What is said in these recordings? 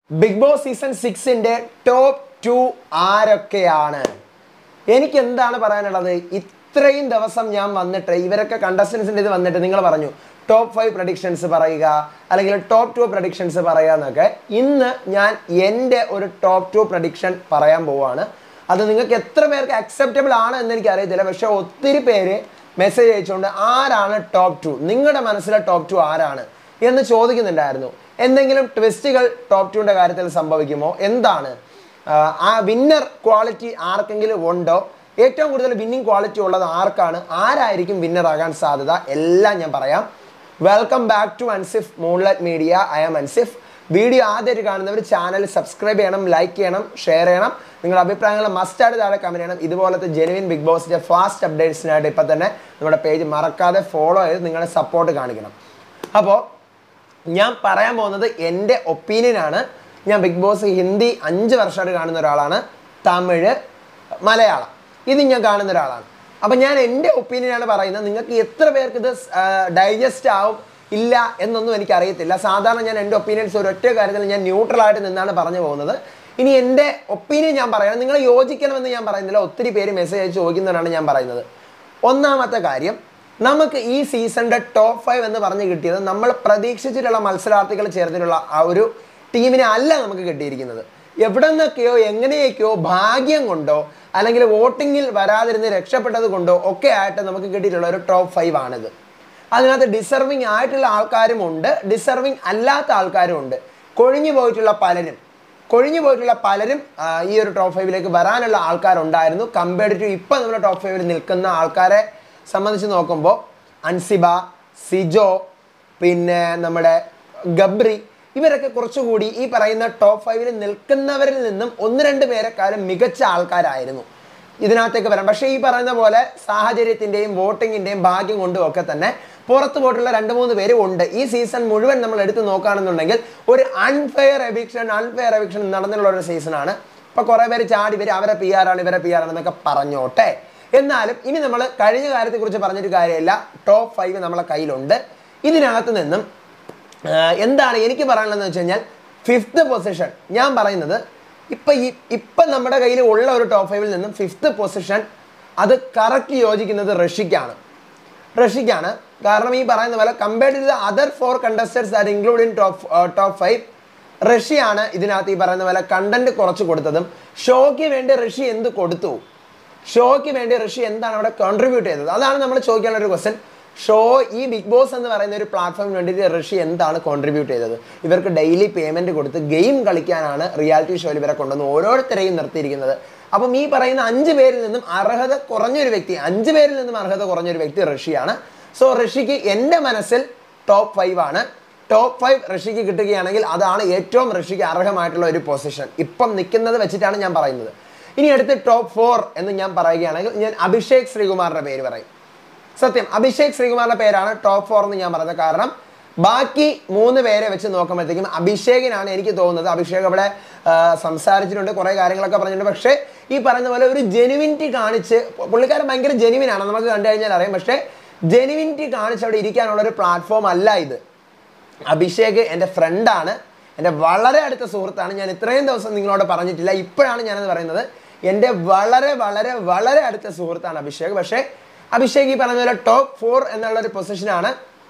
big Boss season സിക്സിന്റെ top two ആരൊക്കെയാണ് എനിക്ക് എന്താണ് പറയാനുള്ളത് ഇത്രയും ദിവസം ഞാൻ വന്നിട്ട് ഇവരൊക്കെ കണ്ടസ്റ്റൻസിൻ്റെ ഇത് വന്നിട്ട് നിങ്ങൾ പറഞ്ഞു ടോപ്പ് ഫൈവ് പ്രഡിക്ഷൻസ് പറയുക അല്ലെങ്കിൽ ടോപ്പ് ടു പ്രഡിക്ഷൻസ് പറയുക എന്നൊക്കെ ഇന്ന് ഞാൻ എൻ്റെ ഒരു ടോപ്പ് ടു പ്രഡിക്ഷൻ പറയാൻ പോവാണ് അത് നിങ്ങൾക്ക് എത്ര പേർക്ക് അക്സെപ്റ്റബിൾ ആണ് എന്ന് എനിക്ക് അറിയത്തില്ല പക്ഷെ ഒത്തിരി പേര് മെസ്സേജ് അയച്ചുകൊണ്ട് ആരാണ് ടോപ്പ് ടു നിങ്ങളുടെ മനസ്സിലെ ടോപ്പ് ടു ആരാണ് എന്ന് ചോദിക്കുന്നുണ്ടായിരുന്നു എന്തെങ്കിലും ട്വിസ്റ്റുകൾ ടോപ്പ് ടുവിൻ്റെ കാര്യത്തിൽ സംഭവിക്കുമോ എന്താണ് ആഹ് ആ വിന്നർ ക്വാളിറ്റി ആർക്കെങ്കിലും ഉണ്ടോ ഏറ്റവും കൂടുതൽ വിന്നിങ് ക്വാളിറ്റി ഉള്ളത് ആർക്കാണ് ആരായിരിക്കും വിന്നർ ആകാൻ സാധ്യത എല്ലാം ഞാൻ പറയാം welcome back to Ansif Moonlight Media I am Ansif video ആദ്യമായിട്ട് കാണുന്നവർ ചാനൽ സബ്സ്ക്രൈബ് ചെയ്യണം ലൈക്ക് ചെയ്യണം ഷെയർ ചെയ്യണം നിങ്ങളുടെ അഭിപ്രായങ്ങൾ മസ്റ്റായിട്ട് താഴെ കമന്റ് ചെയ്യണം ഇതുപോലത്തെ ജെനുവിൻ ബിഗ് ബോസിന്റെ ഫാസ്റ്റ് അപ്ഡേറ്റ്സിനായിട്ട് ഇപ്പം തന്നെ നമ്മുടെ പേജ് മറക്കാതെ ഫോളോ ചെയ്ത് നിങ്ങളുടെ സപ്പോർട്ട് കാണിക്കണം അപ്പോൾ ഞാൻ പറയാൻ പോകുന്നത് എൻ്റെ ഒപ്പീനിയനാണ് ഞാൻ ബിഗ് ബോസ് ഹിന്ദി അഞ്ച് വർഷമായിട്ട് കാണുന്ന ഒരാളാണ് തമിഴ് മലയാളം ഇത് ഞാൻ കാണുന്ന ഒരാളാണ് അപ്പം ഞാൻ എൻ്റെ ഒപ്പീനിയനാണ് പറയുന്നത് നിങ്ങൾക്ക് എത്ര പേർക്ക് ഇത് ഡൈജസ്റ്റ് ആവും ഇല്ല എന്നൊന്നും എനിക്ക് അറിയത്തില്ല സാധാരണ ഞാൻ എൻ്റെ ഒപ്പീനിയൻസ് ഒരൊറ്റ കാര്യത്തിൽ ഞാൻ ന്യൂട്രലായിട്ട് നിന്നാണ് പറഞ്ഞു പോകുന്നത് ഇനി എൻ്റെ ഒപ്പീനിയൻ ഞാൻ പറയണം നിങ്ങൾ യോജിക്കണമെന്ന് ഞാൻ പറയുന്നില്ല ഒത്തിരി പേര് മെസ്സേജ് അയച്ച് ചോദിക്കുന്നതാണ് ഞാൻ പറയുന്നത് ഒന്നാമത്തെ കാര്യം നമുക്ക് ഈ സീസണിന്റെ ടോപ്പ് ഫൈവ് എന്ന് പറഞ്ഞ് കിട്ടിയത് നമ്മൾ പ്രതീക്ഷിച്ചിട്ടുള്ള മത്സരാർത്ഥികൾ ചേർത്തിട്ടുള്ള ആ ഒരു ടീമിനെ അല്ല നമുക്ക് കിട്ടിയിരിക്കുന്നത് എവിടെ നിന്നൊക്കെയോ എങ്ങനെയൊക്കെയോ ഭാഗ്യം കൊണ്ടോ അല്ലെങ്കിൽ വോട്ടിങ്ങിൽ വരാതിരുന്ന് രക്ഷപ്പെട്ടത് കൊണ്ടോ ഒക്കെ ആയിട്ട് നമുക്ക് കിട്ടിയിട്ടുള്ള ഒരു ടോപ്പ് ഫൈവ് ആണിത് അതിനകത്ത് ഡിസർവിങ് ആയിട്ടുള്ള ആൾക്കാരും ഉണ്ട് ഡിസർവിങ് അല്ലാത്ത ആൾക്കാരും ഉണ്ട് കൊഴിഞ്ഞു പോയിട്ടുള്ള പലരും കൊഴിഞ്ഞു പോയിട്ടുള്ള പലരും ആ, ഈ ഒരു ടോപ്പ് ഫൈവിലേക്ക് വരാനുള്ള ആൾക്കാരുണ്ടായിരുന്നു കമ്പയർഡ് ടു ഇപ്പം നമ്മുടെ ടോപ്പ് ഫൈവിൽ നിൽക്കുന്ന ആൾക്കാരെ സംബന്ധിച്ച് നോക്കുമ്പോൾ അൻസിബ സിജോ പിന്നെ നമ്മുടെ ഗബ്രി ഇവരൊക്കെ കുറച്ചുകൂടി ഈ പറയുന്ന ടോപ്പ് ഫൈവിൽ നിൽക്കുന്നവരിൽ നിന്നും ഒന്ന് രണ്ട് പേരെക്കാളും മികച്ച ആൾക്കാരായിരുന്നു ഇതിനകത്തേക്ക് വരാം പക്ഷേ ഈ പറയുന്ന പോലെ സാഹചര്യത്തിൻ്റെയും വോട്ടിങ്ങിൻ്റെയും ഭാഗ്യം കൊണ്ടും ഒക്കെ തന്നെ പുറത്തു പോയിട്ടുള്ള രണ്ട് മൂന്ന് പേര് ഉണ്ട് ഈ സീസൺ മുഴുവൻ നമ്മൾ എടുത്ത് നോക്കുകയാണെന്നുണ്ടെങ്കിൽ ഒരു അൺഫെയർ എവിക്ഷൻ അൺഫെയർ എവിക്ഷൻ നടന്നിട്ടുള്ള ഒരു സീസണാണ് ഇപ്പോൾ കുറേ പേര് ചാടി വരും അവരെ പി ആറാണ് ഇവരെ പി ആറാണെന്നൊക്കെ പറഞ്ഞോട്ടെ എന്നാലും ഇനി നമ്മൾ കഴിഞ്ഞ കാര്യത്തെക്കുറിച്ച് പറഞ്ഞിട്ട് കാര്യമില്ല ടോപ്പ് ഫൈവ് നമ്മളെ കയ്യിലുണ്ട് ഇതിനകത്ത് നിന്നും ആഹ് എന്താണ് എനിക്ക് പറയാനുള്ളതെന്ന് വെച്ച് കഴിഞ്ഞാൽ ഫിഫ്ത്ത് പൊസിഷൻ ഞാൻ പറയുന്നത് ഇപ്പം ഈ ഇപ്പം നമ്മുടെ കയ്യിൽ ഉള്ള ഒരു ടോപ്പ് ഫൈവിൽ നിന്നും ഫിഫ്ത്ത് പൊസിഷൻ അത് കറക്റ്റ് യോജിക്കുന്നത് റഷ്യക്കാണ് റഷ്യക്കാണ് കാരണം ഈ പറയുന്ന പോലെ compared to the other four contestants are include in top top five റഷ്യയാണ് ഇതിനകത്ത് ഈ പറയുന്ന പോലെ കണ്ടന്റ് കുറച്ച് കൊടുത്തതും ഷോയ്ക്ക് വേണ്ടി റഷ്യ എന്ത് കൊടുത്തു ഷോയ്ക്ക് വേണ്ടി റഷ്യ എന്താണ് അവിടെ കോൺട്രിബ്യൂട്ട് ചെയ്തത് അതാണ് നമ്മൾ ചോദിക്കാനുള്ള ഒരു ക്വസ്റ്റൻ ഷോ ഈ ബിഗ് ബോസ് എന്ന് പറയുന്ന ഒരു പ്ലാറ്റ്ഫോമിന് വേണ്ടിയിട്ട് റഷ്യ എന്താണ് കോൺട്രിബ്യൂട്ട് ചെയ്തത് ഇവർക്ക് ഡെയിലി പേയ്മെന്റ് കൊടുത്ത് ഗെയിം കളിക്കാനാണ് റിയാലിറ്റി ഷോയിൽ ഇവരെ കൊണ്ടുവന്ന് ഓരോരുത്തരെയും നിർത്തിയിരിക്കുന്നത് അപ്പം ഈ പറയുന്ന അഞ്ച് പേരിൽ നിന്നും അർഹത കുറഞ്ഞൊരു വ്യക്തി അഞ്ച് പേരിൽ നിന്നും അർഹത കുറഞ്ഞൊരു വ്യക്തി റഷ്യയാണ് സോ റഷ്യക്ക് എൻ്റെ മനസ്സിൽ ടോപ്പ് ഫൈവ് ആണ് ടോപ്പ് ഫൈവ് റഷ്യക്ക് കിട്ടുകയാണെങ്കിൽ അതാണ് ഏറ്റവും റഷ്യക്ക് അർഹമായിട്ടുള്ള ഒരു പൊസിഷൻ ഇപ്പം നിൽക്കുന്നത് വെച്ചിട്ടാണ് ഞാൻ പറയുന്നത് ഇനി അടുത്ത് ടോപ്പ് ഫോർ എന്ന് ഞാൻ പറയുകയാണെങ്കിൽ ഞാൻ അഭിഷേക് ശ്രീകുമാറിന്റെ പേര് പറയും സത്യം അഭിഷേക് ശ്രീകുമാറിന്റെ പേരാണ് ടോപ്പ് ഫോർ എന്ന് ഞാൻ പറയുന്നത് കാരണം ബാക്കി മൂന്ന് പേരെ വെച്ച് നോക്കുമ്പോഴത്തേക്കും അഭിഷേകിനാണ് എനിക്ക് തോന്നുന്നത് അഭിഷേക് അവിടെ ആ, സംസാരിച്ചിട്ടുണ്ട് കുറേ കാര്യങ്ങളൊക്കെ പറഞ്ഞിട്ടുണ്ട് പക്ഷേ ഈ പറയുന്ന പോലെ ഒരു ജെനുവിനിറ്റി കാണിച്ച് പുള്ളിക്കാരൻ ഭയങ്കര ജെനുവിനാണ് നമുക്ക് കണ്ടു കഴിഞ്ഞാൽ അറിയാം പക്ഷേ ജെനുവിനിറ്റി കാണിച്ച് അവിടെ ഇരിക്കാനുള്ള ഒരു പ്ലാറ്റ്ഫോം അല്ല ഇത് അഭിഷേക് എൻ്റെ ഫ്രണ്ടാണ് എൻ്റെ വളരെ അടുത്ത സുഹൃത്താണ് ഞാൻ ഇത്രയും ദിവസം നിങ്ങളോട് പറഞ്ഞിട്ടില്ല ഇപ്പോഴാണ് ഞാനത് പറയുന്നത് എൻ്റെ വളരെ വളരെ വളരെ അടുത്ത സുഹൃത്താണ് അഭിഷേക് പക്ഷേ അഭിഷേക് ഈ പറഞ്ഞ പോലെ ടോപ്പ് ഫോർ എന്നുള്ള ഒരു പൊസിഷനാണ്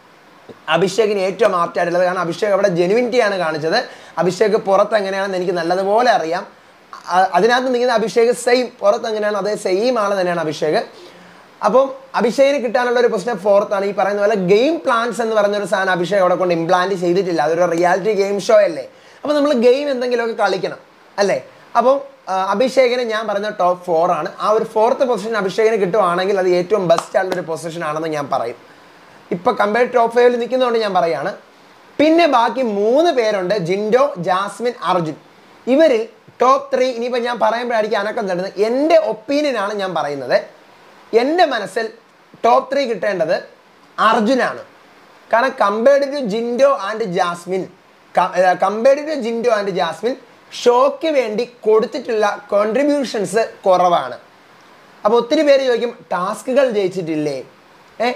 അഭിഷേകിന് ഏറ്റവും ആപ്റ്റ് ആയിട്ടുള്ളത് കാരണം അഭിഷേക് അവിടെ ജെനുവിനിറ്റിയാണ് കാണിച്ചത് അഭിഷേക് പുറത്ത് എങ്ങനെയാണെന്ന് എനിക്ക് നല്ലതുപോലെ അറിയാം അ- അതിനകത്ത് നിൽക്കുന്ന അഭിഷേക് സെയിം പുറത്ത് എങ്ങനെയാണ് അതേ സെയിം ആൾ തന്നെയാണ് അഭിഷേക് അപ്പം അഭിഷേകിന് കിട്ടാനുള്ള ഒരു പൊസിഷൻ ഫോർത്ത് ആണ് ഈ പറയുന്ന പോലെ ഗെയിം പ്ലാൻസ് എന്ന് പറയുന്ന ഒരു സാധനം അഭിഷേക് അവിടെ കൊണ്ട് ഇംപ്ലാന്റ് ചെയ്തിട്ടില്ല അതൊരു റിയാലിറ്റി ഗെയിം ഷോ അല്ലേ അപ്പം നമ്മൾ ഗെയിം എന്തെങ്കിലുമൊക്കെ കളിക്കണം അല്ലേ അപ്പം ആ, അഭിഷേകിന് ഞാൻ പറയുന്ന ടോപ്പ് ഫോർ ആണ് ആ ഒരു ഫോർത്ത് പൊസിഷൻ അഭിഷേകിന് കിട്ടുവാണെങ്കിൽ അത് ഏറ്റവും ബെസ്റ്റ് ആയിട്ടുള്ള ഒരു പൊസിഷൻ ആണെന്ന് ഞാൻ പറയും ഇപ്പൊ കമ്പയർ ടോപ്പ് ഫൈവിൽ നിൽക്കുന്നതുകൊണ്ട് ഞാൻ പറയാണ് പിന്നെ ബാക്കി മൂന്ന് പേരുണ്ട് ജിൻഡോ ജാസ്മിൻ അർജുൻ ഇവരിൽ ടോപ്പ് ത്രീ ഇനിയിപ്പോൾ ഞാൻ പറയുമ്പോഴായിരിക്കും അനക്കം തരുന്നത് എൻ്റെ ഒപ്പീനിയനാണ് ഞാൻ പറയുന്നത് എൻ്റെ മനസ്സിൽ ടോപ്പ് ത്രീ കിട്ടേണ്ടത് അർജുനാണ് കാരണം compared to Jinto and Jasmin compared to Jinto and Jasmin ഷോയ്ക്ക് വേണ്ടി കൊടുത്തിട്ടുള്ള കോൺട്രിബ്യൂഷൻസ് കുറവാണ് അപ്പോൾ ഒത്തിരി പേര് ചോദിക്കും ടാസ്കുകൾ ജയിച്ചിട്ടില്ലേ ഏ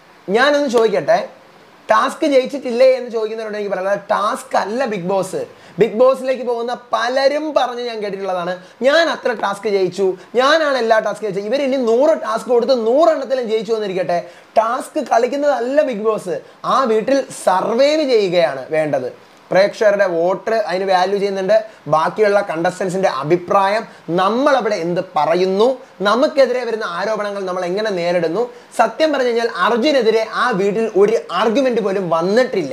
ഞാനൊന്ന് ചോദിക്കട്ടെ ടാസ്ക് ജയിച്ചിട്ടില്ലേ എന്ന് ചോദിക്കുന്നവരോട് എനിക്ക് പറയാനുള്ളത് ടാസ്ക് അല്ല ബിഗ് ബോസ് ബിഗ് ബോസിലേക്ക് പോകുന്ന പലരും പറഞ്ഞ് ഞാൻ കേട്ടിട്ടുള്ളതാണ് ഞാൻ അത്ര ടാസ്ക് ജയിച്ചു ഞാനാണ് എല്ലാ ടാസ്ക് ജയിച്ചത് ഇവർ ഇനി നൂറ് ടാസ്ക് കൊടുത്ത് നൂറെണ്ണത്തിലും ജയിച്ചു വന്നിരിക്കട്ടെ ടാസ്ക് കളിക്കുന്നതല്ല ബിഗ് ബോസ് ആ വീട്ടിൽ സർവൈവ് ചെയ്യുകയാണ് വേണ്ടത് പ്രേക്ഷകരുടെ വോട്ട് അതിന് വാല്യൂ ചെയ്യുന്നുണ്ട് ബാക്കിയുള്ള കണ്ടസ്റ്റൻസിന്റെ അഭിപ്രായം നമ്മൾ അവിടെ എന്ത് പറയുന്നു നമുക്കെതിരെ വരുന്ന ആരോപണങ്ങൾ നമ്മൾ എങ്ങനെ നേരിടുന്നു സത്യം പറഞ്ഞു കഴിഞ്ഞാൽ അർജുനെതിരെ ആ വീട്ടിൽ ഒരു ആർഗ്യുമെന്റ് പോലും വന്നിട്ടില്ല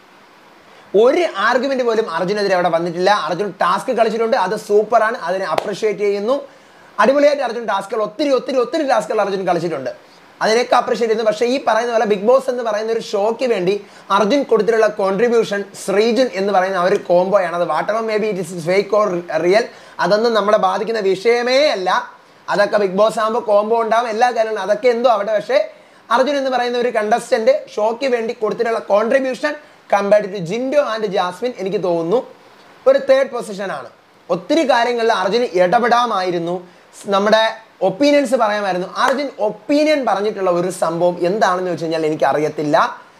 ഒരു ആർഗ്യുമെന്റ് പോലും അർജുനെതിരെ അവിടെ വന്നിട്ടില്ല അർജുൻ ടാസ്ക് കളിച്ചിട്ടുണ്ട് അത് സൂപ്പറാണ് അതിനെ അപ്രിഷിയേറ്റ് ചെയ്യുന്നു അടിപൊളിയായിട്ട് അർജുൻ ടാസ്കുകൾ ഒത്തിരി ഒത്തിരി ഒത്തിരി ടാസ്കുകൾ അർജുൻ കളിച്ചിട്ടുണ്ട് അതിനൊക്കെ അപ്രിഷിയേറ്റ് ചെയ്യുന്നു പക്ഷേ ഈ പറയുന്ന പോലെ ബിഗ് ബോസ് എന്ന് പറയുന്ന ഒരു ഷോയ്ക്ക് വേണ്ടി അർജുൻ കൊടുത്തിട്ടുള്ള കോൺട്രിബ്യൂഷൻ ശ്രീജുൻ എന്ന് പറയുന്ന ആ ഒരു കോംബോയാണ് അത് whatever may be it is fake or real അതൊന്നും നമ്മളെ ബാധിക്കുന്ന വിഷയമേ അല്ല അതൊക്കെ ബിഗ് ബോസ് ആകുമ്പോൾ കോംബോ ഉണ്ടാവും എല്ലാ കാര്യങ്ങളും അതൊക്കെ എന്തോ അവിടെ പക്ഷേ അർജുൻ എന്ന് പറയുന്ന ഒരു കണ്ടസ്റ്റന്റ് ഷോയ്ക്ക് വേണ്ടി കൊടുത്തിട്ടുള്ള contribution compared to Jinto and Jasmin എനിക്ക് തോന്നുന്നു ഒരു തേർഡ് പൊസിഷനാണ് ഒത്തിരി കാര്യങ്ങളിൽ അർജുൻ ഇടപെടാമായിരുന്നു സ് നമ്മുടെ ഒപ്പീനിയൻസ് പറയാമായിരുന്നു അർജുൻ ഒപ്പീനിയൻ പറഞ്ഞിട്ടുള്ള ഒരു സംഭവം എന്താണെന്ന് വെച്ച് കഴിഞ്ഞാൽ എനിക്ക് അറിയത്തില്ല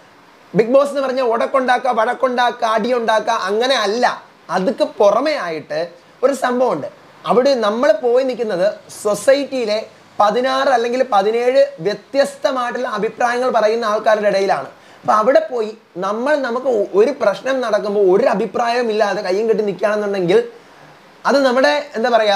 ബിഗ് ബോസ് എന്ന് പറഞ്ഞാൽ ഉടക്കുണ്ടാക്കുക വടക്കുണ്ടാക്കുക അടിയുണ്ടാക്കുക അങ്ങനെ അല്ല അതൊക്കെ പുറമേ ആയിട്ട് ഒരു സംഭവമുണ്ട് അവിടെ നമ്മൾ പോയി നിൽക്കുന്നത് സൊസൈറ്റിയിലെ പതിനാറ് അല്ലെങ്കിൽ പതിനേഴ് വ്യത്യസ്തമായിട്ടുള്ള അഭിപ്രായങ്ങൾ പറയുന്ന ആൾക്കാരുടെ ഇടയിലാണ് അപ്പൊ അവിടെ പോയി നമ്മൾ നമുക്ക് ഒ- ഒരു പ്രശ്നം നടക്കുമ്പോൾ ഒരു അഭിപ്രായവും ഇല്ലാതെ കയ്യും കെട്ടി നിൽക്കുകയാണെന്നുണ്ടെങ്കിൽ അത് നമ്മുടെ എന്താ പറയാ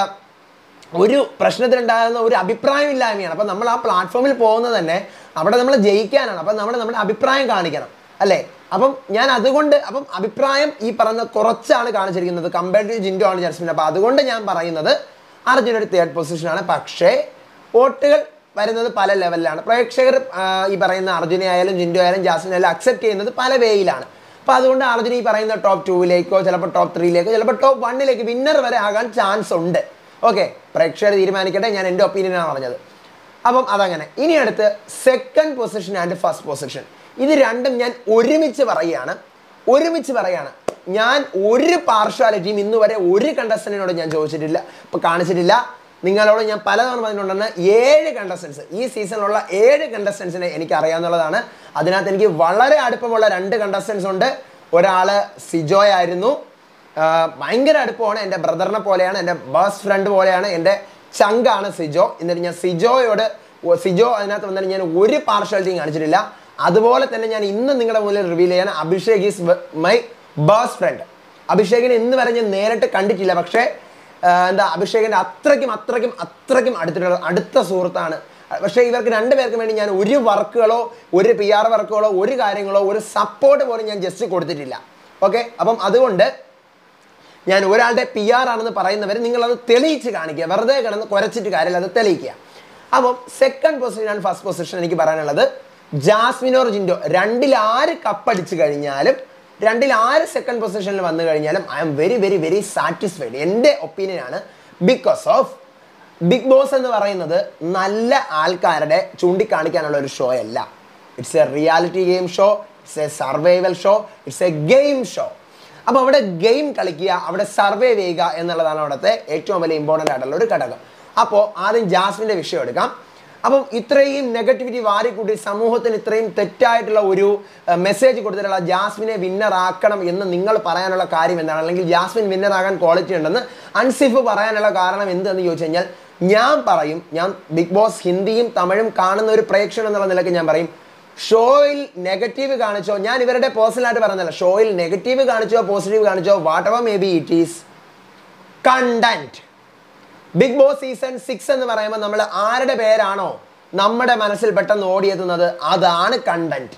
ഒരു പ്രശ്നത്തിലുണ്ടാകുന്ന ഒരു അഭിപ്രായമില്ലായ്മയാണ് അപ്പം നമ്മൾ ആ പ്ലാറ്റ്ഫോമിൽ പോകുന്നത് തന്നെ അവിടെ നമ്മൾ ജയിക്കാനാണ് അപ്പം നമ്മൾ നമ്മുടെ അഭിപ്രായം കാണിക്കണം അല്ലേ അപ്പം ഞാൻ അതുകൊണ്ട് അപ്പം അഭിപ്രായം ഈ പറഞ്ഞ കുറച്ചാണ് കാണിച്ചിരിക്കുന്നത് കമ്പയർഡ് ടു ജിൻഡോ ആണ് ജാസ്മിൻ അപ്പം അതുകൊണ്ട് ഞാൻ പറയുന്നത് അർജുൻ ഒരു തേർഡ് പൊസിഷനാണ് പക്ഷേ വോട്ടുകൾ വരുന്നത് പല ലെവലിലാണ് പ്രേക്ഷകർ ആ, ഈ പറയുന്ന അർജുനെ ആയാലും ജിൻഡോ ആയാലും ജാസ്മിൻ ആയാലും അക്സെപ്റ്റ് ചെയ്യുന്നത് പല വേയിലാണ് അപ്പോൾ അതുകൊണ്ട് അർജുൻ ഈ പറയുന്ന ടോപ്പ് ടൂവിലേക്കോ ചിലപ്പോൾ ടോപ്പ് ത്രീയിലേക്കോ ചിലപ്പോൾ ടോപ്പ് വണ്ണിലേക്ക് വിന്നർ വരെ ആകാൻ ചാൻസ് ഉണ്ട് ഓക്കെ പ്രേക്ഷകർ തീരുമാനിക്കട്ടെ ഞാൻ എൻ്റെ ഒപ്പീനിയനാണ് പറഞ്ഞത് അപ്പം അതങ്ങനെ ഇനി അടുത്ത് second position and first position ഇത് രണ്ടും ഞാൻ ഒരുമിച്ച് പറയുകയാണ് ഒരുമിച്ച് പറയാണ് ഞാൻ ഒരു പാർഷ്വാലിറ്റിയും ഇന്ന് വരെ ഒരു കണ്ടസ്റ്റന്റിനോട് ഞാൻ ചോദിച്ചിട്ടില്ല ഇപ്പൊ കാണിച്ചിട്ടില്ല നിങ്ങളോട് ഞാൻ പലതവണ പറഞ്ഞിട്ടുണ്ടെന്ന് ഏഴ് കണ്ടസ്റ്റൻസ് ഈ സീസണിലുള്ള ഏഴ് കണ്ടസ്റ്റൻസിനെ എനിക്ക് അറിയാവുന്നതാണ് അതിനകത്ത് എനിക്ക് വളരെ അടുപ്പമുള്ള രണ്ട് കണ്ടസ്റ്റൻസ് ഉണ്ട് ഒരാള് സിജോയ് ആയിരുന്നു ആഹ് ഭയങ്കര അടുപ്പമാണ് എൻ്റെ ബ്രദറിനെ പോലെയാണ് എൻ്റെ ബെസ്റ്റ് ഫ്രണ്ട് പോലെയാണ് എൻ്റെ ചങ്കാണ് സിജോ എന്നിട്ട് ഞാൻ സിജോയോട് ഒ- സിജോ അതിനകത്ത് വന്നിട്ട് ഞാൻ ഒരു പാർഷ്വാലിറ്റിയും കാണിച്ചിട്ടില്ല അതുപോലെ തന്നെ ഞാൻ ഇന്ന് നിങ്ങളുടെ മുന്നിൽ റിവീൽ ചെയ്യാൻ Abhishek is my best friend അഭിഷേകിനെ ഇന്ന് വരെ ഞാൻ നേരിട്ട് കണ്ടിട്ടില്ല പക്ഷേ ആഹ് എന്താ അഭിഷേകിൻ്റെ അത്രയ്ക്കും അത്രയ്ക്കും അത്രയ്ക്കും അടുത്തിട്ടുള്ള അടുത്ത സുഹൃത്താണ് പക്ഷേ ഇവർക്ക് രണ്ടുപേർക്കും വേണ്ടി ഞാൻ ഒരു വർക്കുകളോ ഒരു പി ആർ വർക്കുകളോ ഒരു കാര്യങ്ങളോ ഒരു സപ്പോർട്ട് പോലും ഞാൻ ജസ്റ്റ് കൊടുത്തിട്ടില്ല ഓക്കെ അപ്പം അതുകൊണ്ട് ഞാൻ ഒരാളുടെ പി ആർ ആണെന്ന് പറയുന്നവർ നിങ്ങളത് തെളിയിച്ച് കാണിക്കുക വെറുതെ കിടന്ന് കുരച്ചിട്ട് കാര്യമില്ല അത് തെളിയിക്കുക അപ്പം second position and first position എനിക്ക് പറയാനുള്ളത് ജാസ്മിനോർ ജിൻഡോ രണ്ടിൽ ആര് കപ്പടിച്ച് കഴിഞ്ഞാലും രണ്ടിൽ ആര് സെക്കൻഡ് പൊസിഷനിൽ വന്നു കഴിഞ്ഞാലും I'm very very very satisfied എൻ്റെ ഒപ്പീനിയൻ ആണ് ബിക്കോസ് ഓഫ് ബിഗ് ബോസ് എന്ന് പറയുന്നത് നല്ല ആൾക്കാരുടെ ചൂണ്ടിക്കാണിക്കാനുള്ള ഒരു ഷോ അല്ല it's a reality game show it's a survival show it's a game show അപ്പോൾ അവിടെ ഗെയിം കളിക്കുക അവിടെ സർവൈവ് ചെയ്യുക എന്നുള്ളതാണ് അവിടുത്തെ ഏറ്റവും വലിയ ഇമ്പോർട്ടൻ്റ് ആയിട്ടുള്ള ഒരു ഘടകം അപ്പോൾ ആദ്യം ജാസ്മിൻ്റെ വിഷയം എടുക്കാം അപ്പം ഇത്രയും നെഗറ്റിവിറ്റി വാരിക്കൂട്ടി സമൂഹത്തിന് ഇത്രയും തെറ്റായിട്ടുള്ള ഒരു മെസ്സേജ് കൊടുത്തിട്ടുള്ള ജാസ്മിനെ വിന്നർ ആക്കണം എന്ന് നിങ്ങൾ പറയാനുള്ള കാര്യം എന്താണ് അല്ലെങ്കിൽ ജാസ്മിൻ വിന്നർ ആകാൻ ക്വാളിറ്റി ഉണ്ടെന്ന് അൻസിഫ് പറയാനുള്ള കാരണം എന്തെന്ന് ചോദിച്ചു കഴിഞ്ഞാൽ ഞാൻ പറയും ഞാൻ ബിഗ് ബോസ് ഹിന്ദിയും തമിഴും കാണുന്ന ഒരു പ്രേക്ഷകൻ എന്നുള്ള നിലയ്ക്ക് ഞാൻ പറയും ഷോയിൽ നെഗറ്റീവ് കാണിച്ചോ ഞാൻ ഇവരുടെ പേഴ്സണലായിട്ട് പറയുന്നില്ല ഷോയിൽ നെഗറ്റീവ് കാണിച്ചോ പോസിറ്റീവ് കാണിച്ചോ whatever may be it is content Bigg Boss season six എന്ന് പറയുമ്പോൾ നമ്മൾ ആരുടെ പേരാണോ നമ്മുടെ മനസ്സിൽ പെട്ടെന്ന് ഓടിയെത്തുന്നത് അതാണ് കണ്ടന്റ്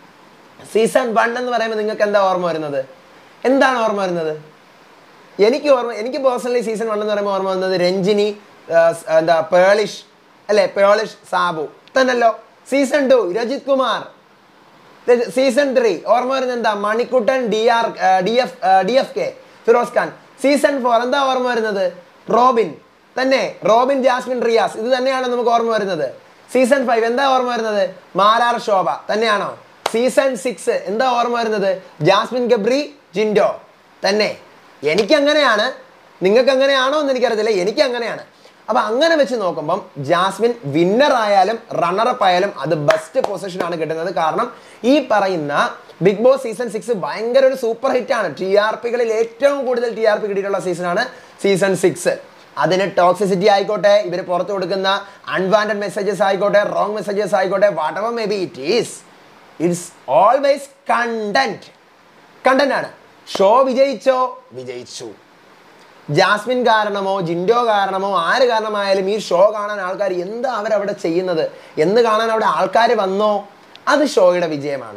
സീസൺ വൺ എന്ന് പറയുമ്പോൾ നിങ്ങൾക്ക് എന്താ ഓർമ്മ വരുന്നത് എന്താണ് ഓർമ്മ വരുന്നത് എനിക്ക് ഓർമ്മ എനിക്ക് പേഴ്സണലി സീസൺ വൺ എന്ന് പറയുമ്പോൾ ഓർമ്മ വന്നത് രഞ്ജിനി ആ, സ്- എന്താ പേളിഷ് അല്ലേ പേളിഷ് സാബു തന്നല്ലോ season two Rajith Kumar season three ഓർമ്മ വരുന്നത് എന്താ Manikuttan D R D F D F K Firoz Khan season four എന്താ ഓർമ്മ വരുന്നത് റോബിൻ തന്നെ റോബിൻ ജാസ്മിൻ റിയാസ് ഇത് തന്നെയാണ് നമുക്ക് ഓർമ്മ വരുന്നത് സീസൺ ഫൈവ് എന്താ ഓർമ്മ വരുന്നത് മാരാർ ശോഭ തന്നെയാണോ സീസൺ സിക്സ് എന്താ ഓർമ്മ വരുന്നത് ജാസ്മിൻ ഗബ്രി ജിൻഡോ തന്നെ എനിക്ക് അങ്ങനെയാണ് നിങ്ങൾക്ക് അങ്ങനെയാണോ എന്ന് എനിക്കറിയത്തില്ല എനിക്ക് അങ്ങനെയാണ് അപ്പൊ അങ്ങനെ വെച്ച് നോക്കുമ്പം ജാസ്മിൻ വിന്നർ ആയാലും റണ്ണറപ്പ് ആയാലും അത് ബെസ്റ്റ് പൊസിഷൻ ആണ് കിട്ടുന്നത് കാരണം ഈ പറയുന്ന ബിഗ് ബോസ് സീസൺ സിക്സ് ഭയങ്കര ഒരു സൂപ്പർ ഹിറ്റ് ആണ് ടി ആർ പികളിൽ ഏറ്റവും കൂടുതൽ ടി ആർ പി കിട്ടിയിട്ടുള്ള സീസണാണ് സീസൺ സിക്സ് അതിന് ടോക്സിസിറ്റി ആയിക്കോട്ടെ ഇവർ പുറത്തു കൊടുക്കുന്ന അൺവാണ്ടഡ് മെസ്സേജസ് ആയിക്കോട്ടെ റോങ് മെസ്സേജസ് ആയിക്കോട്ടെ whatever may be it is it's always content content ആണ് ഷോ വിജയിച്ചോ വിജയിച്ചു ജാസ്മിൻ കാരണമോ ജിൻഡോ കാരണമോ ആര് കാരണമായാലും ഈ ഷോ കാണാൻ ആൾക്കാർ എന്താ അവരവിടെ ചെയ്യുന്നത് എന്ന് കാണാൻ അവിടെ ആൾക്കാർ വന്നോ അത് ഷോയുടെ വിജയമാണ്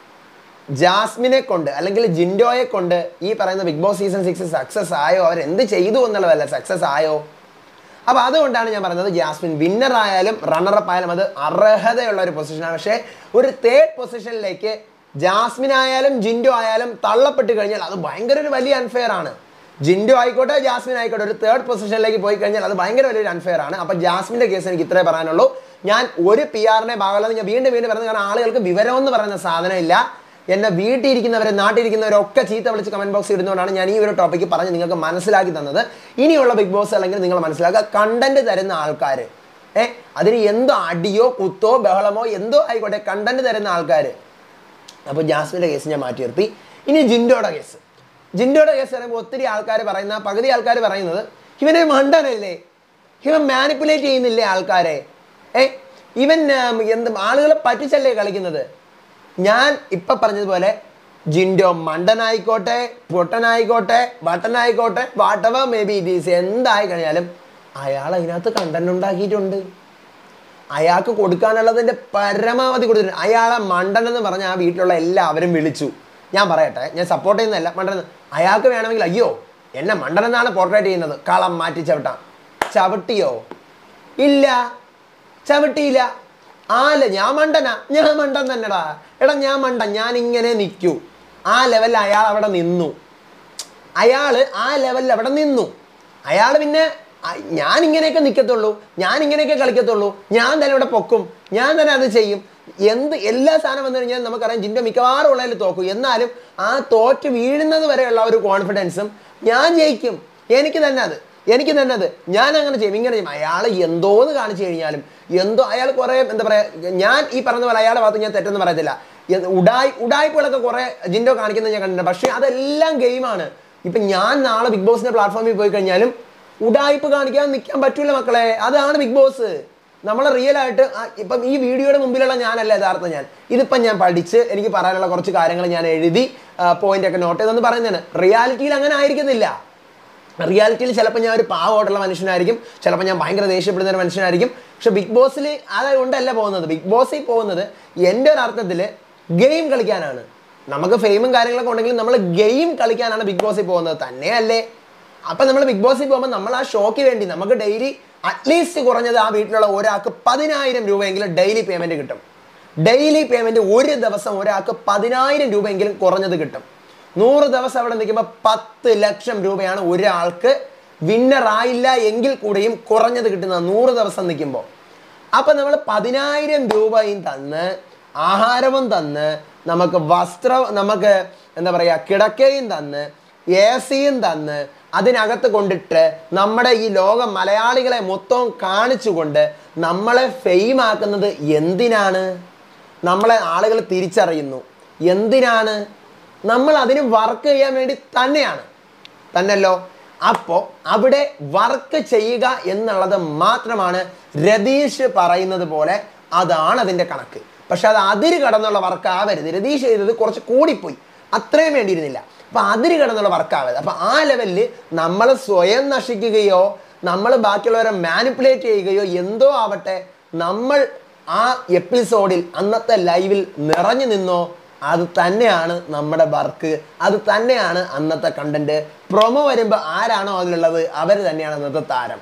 ജാസ്മിനെ കൊണ്ട് അല്ലെങ്കിൽ ജിൻഡോയെ കൊണ്ട് ഈ പറയുന്ന Bigg Boss season six success ആയോ അവർ എന്ത് ചെയ്തു എന്നുള്ളതല്ല സക്സസ് ആയോ അപ്പോൾ അതുകൊണ്ടാണ് ഞാൻ പറയുന്നത് ജാസ്മിൻ വിന്നർ ആയാലും റണ്ണറപ്പ് ആയാലും അത് അർഹതയുള്ള ഒരു പൊസിഷനാണ് പക്ഷേ ഒരു തേർഡ് പൊസിഷനിലേക്ക് ജാസ്മിൻ ആയാലും ജിൻഡോ ആയാലും തള്ളപ്പെട്ട് കഴിഞ്ഞാൽ അത് ഭയങ്കര ഒരു വലിയ അൺഫെയർ ആണ് ജിൻഡോ ആയിക്കോട്ടെ ജാസ്മിൻ ആയിക്കോട്ടെ ഒരു തേർഡ് പൊസിഷനിലേക്ക് പോയി കഴിഞ്ഞാൽ അത് ഭയങ്കര വലിയൊരു അൺഫെയർ ആണ് അപ്പോൾ ജാസ്മിൻ്റെ കേസ് എനിക്ക് ഇത്രേ പറയാനുള്ളൂ ഞാൻ ഒരു പി ആറിനെ ഭാഗമല്ലെന്ന് ഞാൻ വീണ്ടും വീണ്ടും പറയുന്നത് കാരണം ആളുകൾക്ക് വിവരം എന്ന് പറയുന്ന സാധനം ഇല്ല എന്നെ വീട്ടിലിരിക്കുന്നവരെ നാട്ടിലിരിക്കുന്നവരൊക്കെ ചീത്ത വിളിച്ച് കമന്റ് ബോക്സ് ഇടുന്നതുകൊണ്ടാണ് ഞാൻ ഈ ഒരു ടോപ്പിക്ക് പറഞ്ഞ് നിങ്ങൾക്ക് മനസ്സിലാക്കി തന്നത് ഇനിയുള്ള ബിഗ് ബോസ് അല്ലെങ്കിൽ നിങ്ങൾ മനസ്സിലാക്കുക കണ്ടന്റ് തരുന്ന ആൾക്കാർ ഏ അതിന് എന്തോ അടിയോ കുത്തോ ബഹളമോ എന്തോ ആയിക്കോട്ടെ കണ്ടന്റ് തരുന്ന ആൾക്കാർ അപ്പോൾ ജാസ്മിൻ്റെ കേസ് ഞാൻ മാറ്റി നിർത്തി ഇനി ജിൻഡോയുടെ കേസ് ജിൻഡോയുടെ കേസ് പറയുമ്പോൾ ഒത്തിരി ആൾക്കാർ പറയുന്ന പകുതി ആൾക്കാർ പറയുന്നത് ഇവനെ മണ്ടനല്ലേ ഇവൻ മാനിപ്പുലേറ്റ് ചെയ്യുന്നില്ലേ ആൾക്കാരെ ഏ ഇവൻ ഉം, എന്ത് ആളുകളെ പറ്റിച്ചല്ലേ കളിക്കുന്നത് ഞാൻ ഇപ്പൊ പറഞ്ഞതുപോലെ ജിൻഡോ മണ്ടനായിക്കോട്ടെ പൊട്ടനായിക്കോട്ടെ ബട്ടനായിക്കോട്ടെ whatever may be it is എന്തായി കഴിഞ്ഞാലും അയാൾ അതിനകത്ത് കണ്ടന്റ് ഉണ്ടാക്കിയിട്ടുണ്ട് അയാൾക്ക് കൊടുക്കാനുള്ളതിന്റെ പരമാവധി കൊടുത്തിട്ടുണ്ട് അയാളെ മണ്ടൻ എന്ന് പറഞ്ഞ ആ വീട്ടിലുള്ള എല്ലാവരും വിളിച്ചു ഞാൻ പറയട്ടെ ഞാൻ സപ്പോർട്ട് ചെയ്യുന്നതല്ല മണ്ടൻ അയാൾക്ക് വേണമെങ്കിൽ അയ്യോ എന്നെ മണ്ടൻ എന്നാണ് പോർട്രേറ്റ് ചെയ്യുന്നത് കളം മാറ്റി ചവിട്ടാം ചവിട്ടിയോ ഇല്ല ചവിട്ടിയില്ല ആല ഞാൻ മണ്ടനാ ഞാൻ മണ്ടൻ തന്നെടാ എടാ ഞാൻ മണ്ടൻ ഞാൻ ഇങ്ങനെ നിൽക്കൂ ആ ലെവലിൽ അയാൾ അവിടെ നിന്നു അയാള് ആ ലെവലിൽ അവിടെ നിന്നു അയാൾ പിന്നെ അ- ഞാൻ ഇങ്ങനെയൊക്കെ നിൽക്കത്തുള്ളൂ ഞാൻ ഇങ്ങനെയൊക്കെ കളിക്കത്തുള്ളൂ ഞാൻ തന്നെ ഇവിടെ പൊക്കും ഞാൻ തന്നെ അത് ചെയ്യും എന്ത് എല്ലാ സാധനം വന്നു കഴിഞ്ഞാൽ നമുക്കറിയാം ജിൻ്റെ മിക്കവാറും ഉള്ളതിൽ തോക്കും എന്നാലും ആ തോറ്റ് വീഴുന്നത് വരെയുള്ള ഒരു കോൺഫിഡൻസും ഞാൻ ജയിക്കും എനിക്ക് തന്നെ അത് എനിക്ക് തന്നെ അത് ഞാൻ അങ്ങനെ ചെയ്യും ഇങ്ങനെ ചെയ്യും അയാൾ എന്തോന്ന് കാണിച്ചു കഴിഞ്ഞാലും എന്തോ അയാൾ കുറേ എന്താ പറയുക ഞാൻ ഈ പറഞ്ഞ പോലെ അയാളുടെ ഭാഗത്ത് ഞാൻ തെറ്റെന്ന് പറയത്തില്ല എന്ത് ഉടായി ഉടായ്പകളൊക്കെ കുറേ ജിൻഡോ കാണിക്കുന്നത് ഞാൻ കണ്ടിട്ടുണ്ട് പക്ഷേ അതെല്ലാം ഗെയിമാണ് ഇപ്പം ഞാൻ നാളെ ബിഗ് ബോസിന്റെ പ്ലാറ്റ്ഫോമിൽ പോയി കഴിഞ്ഞാലും ഉടായ്പ കാണിക്കാൻ നിൽക്കാൻ പറ്റൂല മക്കളെ അതാണ് ബിഗ് ബോസ് നമ്മൾ റിയൽ ആയിട്ട് ആ, ഇപ്പം ഈ വീഡിയോയുടെ മുമ്പിലുള്ള ഞാനല്ല യഥാർത്ഥ ഞാൻ ഇതിപ്പം ഞാൻ പഠിച്ച് എനിക്ക് പറയാനുള്ള കുറച്ച് കാര്യങ്ങൾ ഞാൻ എഴുതി പോയിന്റ് ഒക്കെ നോട്ട് ചെയ്തെന്ന് പറയുന്നതാണ് റിയാലിറ്റിയിൽ അങ്ങനെ ആയിരിക്കുന്നില്ല റിയാലിറ്റിയിൽ ചിലപ്പോൾ ഞാൻ ഒരു പാവമായിട്ടുള്ള മനുഷ്യനായിരിക്കും ചിലപ്പോൾ ഞാൻ ഭയങ്കര ദേഷ്യപ്പെടുന്ന ഒരു മനുഷ്യനായിരിക്കും പക്ഷെ ബിഗ് ബോസിൽ അതുകൊണ്ടല്ല പോകുന്നത് ബിഗ് ബോസിൽ പോകുന്നത് എൻ്റെ ഒരു അർത്ഥത്തിൽ ഗെയിം കളിക്കാനാണ് നമുക്ക് ഫെയിമും കാര്യങ്ങളൊക്കെ ഉണ്ടെങ്കിലും നമ്മൾ ഗെയിം കളിക്കാനാണ് ബിഗ് ബോസിൽ പോകുന്നത് തന്നെയല്ലേ അപ്പം നമ്മൾ ബിഗ് ബോസിൽ പോകുമ്പോൾ നമ്മൾ ആ ഷോയ്ക്ക് വേണ്ടി നമുക്ക് ഡെയിലി അറ്റ്ലീസ്റ്റ് കുറഞ്ഞത് ആ വീട്ടിലുള്ള ഒരാൾക്ക് പതിനായിരം രൂപയെങ്കിലും ഡെയിലി പേയ്മെൻറ്റ് കിട്ടും ഡെയിലി പേയ്മെൻറ്റ് ഒരു ദിവസം ഒരാൾക്ക് പതിനായിരം രൂപയെങ്കിലും കുറഞ്ഞത് കിട്ടും നൂറ് ദിവസം അവിടെ നിൽക്കുമ്പോൾ പത്ത് ലക്ഷം രൂപയാണ് ഒരാൾക്ക് വിന്നർ ആയില്ല എങ്കിൽ കൂടെയും കുറഞ്ഞത് കിട്ടുന്നത് നൂറ് ദിവസം നിൽക്കുമ്പോൾ അപ്പം നമ്മൾ പതിനായിരം രൂപയും തന്ന് ആഹാരവും തന്ന് നമുക്ക് വസ്ത്രം നമുക്ക് എന്താ പറയുക കിടക്കയും തന്ന് എ സിയും തന്ന് അതിനകത്ത് കൊണ്ടിട്ട് നമ്മുടെ ഈ ലോകം മലയാളികളെ മൊത്തം കാണിച്ചുകൊണ്ട് നമ്മളെ ഫെയിം ആക്കുന്നത് എന്തിനാണ് നമ്മളെ ആളുകൾ തിരിച്ചറിയുന്നു എന്തിനാണ് നമ്മൾ അതിന് വർക്ക് ചെയ്യാൻ വേണ്ടി തന്നെയാണ് തന്നല്ലോ അപ്പോൾ അവിടെ വർക്ക് ചെയ്യുക എന്നുള്ളത് മാത്രമാണ് രതീഷ് പറയുന്നത് പോലെ അതാണ് അതിൻ്റെ കണക്ക് പക്ഷെ അത് അതിര് കടന്നുള്ള വർക്ക് ആവരുത് രതീഷ് ചെയ്തത് കുറച്ച് കൂടിപ്പോയി അത്രയും വേണ്ടിയിരുന്നില്ല അപ്പൊ അതിര് കടന്നുള്ള വർക്ക് ആവരുത് അപ്പൊ ആ ലെവലിൽ നമ്മൾ സ്വയം നശിക്കുകയോ നമ്മൾ ബാക്കിയുള്ളവരെ മാനിപ്പുലേറ്റ് ചെയ്യുകയോ എന്തോ ആവട്ടെ നമ്മൾ ആ എപ്പിസോഡിൽ അന്നത്തെ ലൈവിൽ നിറഞ്ഞു നിന്നോ അത് തന്നെയാണ് നമ്മുടെ വർക്ക് അത് തന്നെയാണ് അന്നത്തെ കണ്ടന്റ് പ്രൊമോ വരുമ്പോൾ ആരാണോ അതിലുള്ളത് അവർ തന്നെയാണ് അന്നത്തെ താരം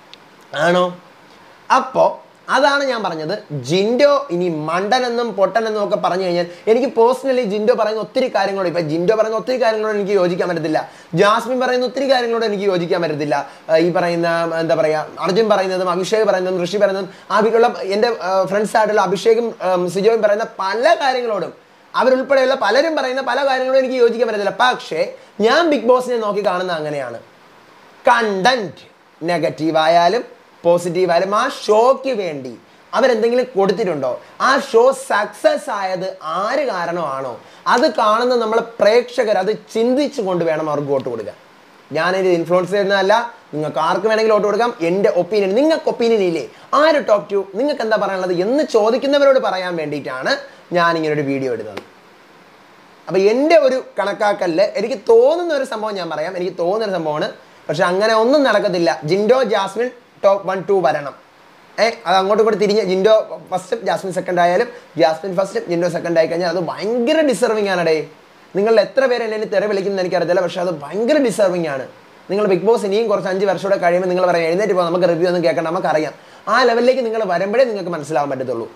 ആണോ അപ്പോൾ അതാണ് ഞാൻ പറഞ്ഞത് ജിൻഡോ ഇനി മണ്ടനെന്നും പൊട്ടനെന്നും ഒക്കെ പറഞ്ഞു കഴിഞ്ഞാൽ എനിക്ക് പേഴ്സണലി ജിൻഡോ പറയുന്ന ഒത്തിരി കാര്യങ്ങളോട് ഇപ്പം ജിൻഡോ പറയുന്ന ഒത്തിരി കാര്യങ്ങളോട് എനിക്ക് യോജിക്കാൻ പറ്റത്തില്ല ജാസ്മിൻ പറയുന്ന ഒത്തിരി കാര്യങ്ങളോട് എനിക്ക് യോജിക്കാൻ പറ്റത്തില്ല ആ, ഈ പറയുന്ന എന്താ പറയുക അർജുൻ പറയുന്നതും അഭിഷേക് പറയുന്നതും ഋഷി പറയുന്നതും ആ വീട്ടിലുള്ള എൻ്റെ ഫ്രണ്ട്സ് ആയിട്ടുള്ള അഭിഷേകും ഉം, സിജോയും പറയുന്ന പല കാര്യങ്ങളോടും അവരുൾപ്പെടെയുള്ള പലരും പറയുന്ന പല കാര്യങ്ങളോടും എനിക്ക് യോജിക്കാൻ പറ്റത്തില്ല പക്ഷേ ഞാൻ ബിഗ് ബോസിനെ നോക്കി കാണുന്ന അങ്ങനെയാണ് കണ്ടന്റ് നെഗറ്റീവ് ആയാലും പോസിറ്റീവ് ആയാലും ആ ഷോയ്ക്ക് വേണ്ടി അവരെന്തെങ്കിലും കൊടുത്തിട്ടുണ്ടോ ആ ഷോ സക്സസ് ആയത് ആര് കാരണമാണോ അത് കാണുന്ന നമ്മൾ പ്രേക്ഷകർ അത് ചിന്തിച്ചു കൊണ്ട് വേണം അവർക്ക് വോട്ട് കൊടുക്കാൻ ഞാനൊരു ഇൻഫ്ലുവൻസ് ചെയ്യുന്നതല്ല നിങ്ങൾക്ക് ആർക്ക് വേണമെങ്കിലും വോട്ട് കൊടുക്കാം എൻ്റെ ഒപ്പീനിയൻ നിങ്ങൾക്ക് ഒപ്പീനിയൻ ഇല്ലേ ആര് ടോപ്പ് ടു നിങ്ങൾക്ക് എന്താ പറയാനുള്ളത് എന്ന് ചോദിക്കുന്നവരോട് പറയാൻ വേണ്ടിയിട്ടാണ് ഞാൻ ഇങ്ങനെ ഒരു വീഡിയോ ഇടുന്നത് അപ്പോൾ എൻ്റെ ഒരു കണക്കാക്കലിൽ എനിക്ക് തോന്നുന്ന ഒരു സംഭവം ഞാൻ പറയാം എനിക്ക് തോന്നുന്ന ഒരു സംഭവമാണ് പക്ഷെ അങ്ങനെ ഒന്നും നടക്കത്തില്ല Jinto Jasmin top one two വരണം ഏ അത് അങ്ങോട്ടും കൂടി തിരിഞ്ഞ് ജിൻഡോ ഫസ്റ്റ് ജാസ്മിൻ സെക്കൻഡ് ആയാലും ജാസ്മിൻ ഫസ്റ്റ് ജിൻഡോ സെക്കൻഡ് ആയി കഴിഞ്ഞാൽ അത് ഭയങ്കര ഡിസർവിങ് ആണടേ നിങ്ങൾ എത്ര പേര് എന്നെ തെറി വിളിക്കുന്നത് എനിക്കറിയത്തില്ല പക്ഷെ അത് ഭയങ്കര ഡിസർവിങ് ആണ് നിങ്ങൾ ബിഗ് ബോസ് ഇനിയും കുറച്ച് അഞ്ച് വർഷം കൂടെ കഴിയുമ്പോൾ നിങ്ങൾ പറയാം എഴുന്നേറ്റ് പോകാം നമുക്ക് റിവ്യൂ ഒന്നും കേൾക്കണം നമുക്കറിയാം ആ ലെവലിലേക്ക് നിങ്ങൾ വരുമ്പോഴേ നിങ്ങൾക്ക് മനസ്സിലാവാൻ പറ്റത്തുള്ളൂ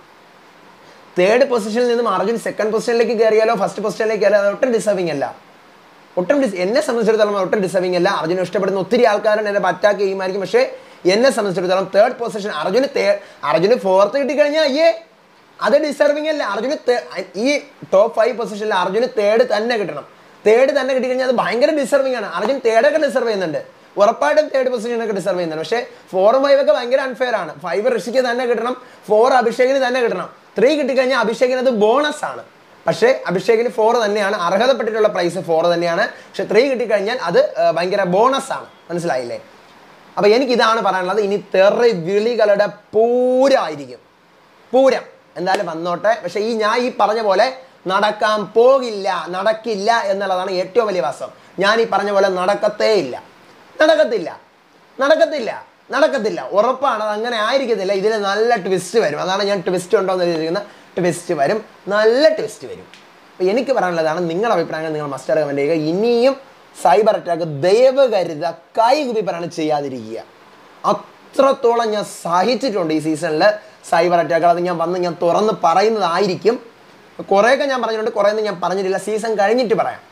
തേർഡ് പൊസിഷനിൽ നിന്നും അർജുൻ സെക്കൻഡ് പൊസിഷനിലേക്ക് കയറിയാലോ ഫസ്റ്റ് പൊസിഷനിലേക്ക് കയറിയാലോ അത് ഒട്ടും ഡിസർവിങ് അല്ല ഒട്ടും ഡിസ് എന്നെ സംബന്ധിച്ചിടത്തോളം അത് ഒട്ടും ഡിസർവിങ് അല്ല അർജുനെ ഇഷ്ടപ്പെടുന്ന ഒത്തിരി ആൾക്കാരും എന്നെ അറ്റാക്ക് ചെയ്യുമായിരിക്കും പക്ഷേ എന്നെ സംബന്ധിച്ചിടത്തോളം തേർഡ് പൊസിഷൻ അർജുന് തേ അർജുന് ഫോർത്ത് കിട്ടിക്കഴിഞ്ഞാൽ അയ്യേ അത് ഡിസർവിങ് അല്ല അർജുന് തേ- ഈ ടോപ്പ് ഫൈവ് പൊസിഷനിൽ അർജുന് തേർഡ് തന്നെ കിട്ടണം തേർഡ് തന്നെ കിട്ടിക്കഴിഞ്ഞാൽ അത് ഭയങ്കര ഡിസർവിങ് ആണ് അർജുൻ തേർഡൊക്കെ ഡിസർവ് ചെയ്യുന്നുണ്ട് ഉറപ്പായിട്ടും തേർഡ് പൊസിഷനൊക്കെ ഡിസർവ് ചെയ്യുന്നുണ്ട് പക്ഷേ ഫോറും ഫൈവ് ഒക്കെ ഭയങ്കര അൺഫെയർ ആണ് ഫൈവ് ഋഷിക്ക് തന്നെ കിട്ടണം ഫോർ അഭിഷേകിന് തന്നെ കിട്ടണം ത്രീ കിട്ടിക്കഴിഞ്ഞാൽ അഭിഷേകിന് അത് ബോണസ് ആണ് പക്ഷേ അഭിഷേകിന് ഫോർ തന്നെയാണ് അർഹതപ്പെട്ടിട്ടുള്ള പ്രൈസ് ഫോർ തന്നെയാണ് പക്ഷെ ത്രീ കിട്ടിക്കഴിഞ്ഞാൽ അത് ആ, ഭയങ്കര ബോണസ് ആണ് മനസ്സിലായില്ലേ അപ്പൊ എനിക്ക് ഇതാണ് പറയാനുള്ളത് ഇനി തെറി വിളികളുടെ പൂരമായിരിക്കും പൂരം എന്തായാലും വന്നോട്ടെ പക്ഷെ ഈ ഞാൻ ഈ പറഞ്ഞ പോലെ നടക്കാൻ പോകില്ല നടക്കില്ല എന്നുള്ളതാണ് ഏറ്റവും വലിയ വാസ്തവം ഞാൻ ഈ പറഞ്ഞ പോലെ നടക്കത്തേ ഇല്ല നടക്കത്തില്ല നടക്കത്തില്ല നടക്കത്തില്ല ഉറപ്പാണ് അത് അങ്ങനെ ആയിരിക്കത്തില്ല ഇതിൽ നല്ല ട്വിസ്റ്റ് വരും അതാണ് ഞാൻ ട്വിസ്റ്റ് ഉണ്ടോ എന്ന് ചോദിക്കുന്ന ട്വിസ്റ്റ് വരും നല്ല ട്വിസ്റ്റ് വരും അപ്പോൾ എനിക്ക് പറയാനുള്ളതാണ് നിങ്ങളുടെ അഭിപ്രായങ്ങൾ നിങ്ങൾ മസ്റ്റർ കമൻറ്റ് ചെയ്യുക ഇനിയും സൈബർ അറ്റാക്ക് ദയവ് കരുത കൈ കുപ്പി പറയാണ് ചെയ്യാതിരിക്കുക അത്രത്തോളം ഞാൻ സഹിച്ചിട്ടുണ്ട് ഈ സീസണിൽ സൈബർ അറ്റാക്കുകൾ അത് ഞാൻ വന്ന് ഞാൻ തുറന്ന് പറയുന്നതായിരിക്കും കുറേയൊക്കെ ഞാൻ പറഞ്ഞിട്ടുണ്ട് കുറേയൊന്നും ഞാൻ പറഞ്ഞിട്ടില്ല സീസൺ കഴിഞ്ഞിട്ട് പറയാം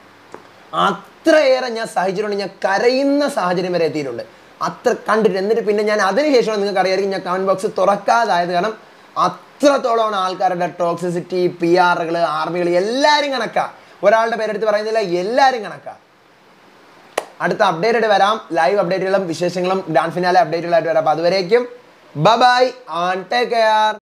അത്രയേറെ ഞാൻ സഹിച്ചിട്ടുണ്ട് ഞാൻ കരയുന്ന സാഹചര്യം വരെ എത്തിയിട്ടുണ്ട് അത്ര കണ്ടിട്ട് എന്നിട്ട് പിന്നെ ഞാൻ അതിനുശേഷം നിങ്ങൾക്ക് അറിയാമായിരിക്കും ഞാൻ കമൻറ്റ് ബോക്സ് തുറക്കാതായത് കാരണം അത്രത്തോളമാണ് ആൾക്കാരുടെ ടോക്സിസിറ്റി പി ആറുകൾ ആർമികൾ എല്ലാവരും കണക്കാ ഒരാളുടെ പേരെടുത്ത് പറയുന്നില്ല എല്ലാവരും കണക്കാ അടുത്ത അപ്ഡേറ്റഡ് വരാം ലൈവ് അപ്ഡേറ്റുകളും വിശേഷങ്ങളും ഡാൻ ഫിനാലെ അപ്ഡേറ്റുകളായിട്ട് വരാം അപ്പോൾ അതുവരേക്കും ബൈ ആൺ ടേക്ക് കെയർ